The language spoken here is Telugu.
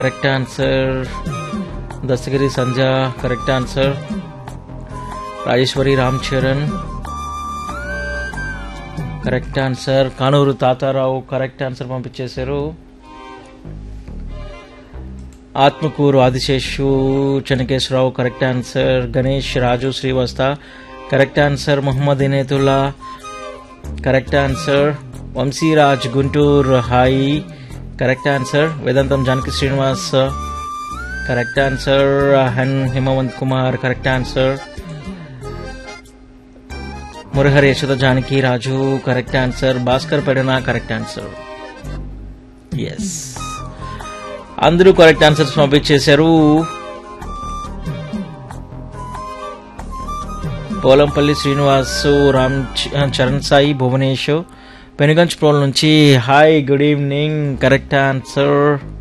correct answer Dastagiri Sandhya correct answer Rajeshwari Ram Charan correct answer Kanuru Tatarao correct answer పంపించేశారు Atmakuru Adiseshu Chenakeswararao correct answer Ganesh Raju Srivasta correct answer Mohammed Inayatullah correct answer Vamsiraj Guntur hi correct answer Vedantam Janaki Srinivas correct answer హన్ Himavanth Kumar correct answer Murahari Yashoda Janaki Raju correct answer Bhaskar Pedana correct answer yes అందరూ కరెక్ట్ ఆన్సర్స్ పంపించేశారు పోలంపల్లి శ్రీనివాసు రామ్ చ- చరణ్ సాయి భువనేష్ పెనుగంచ్ ప్రోల్ నుంచి hi good evening correct answer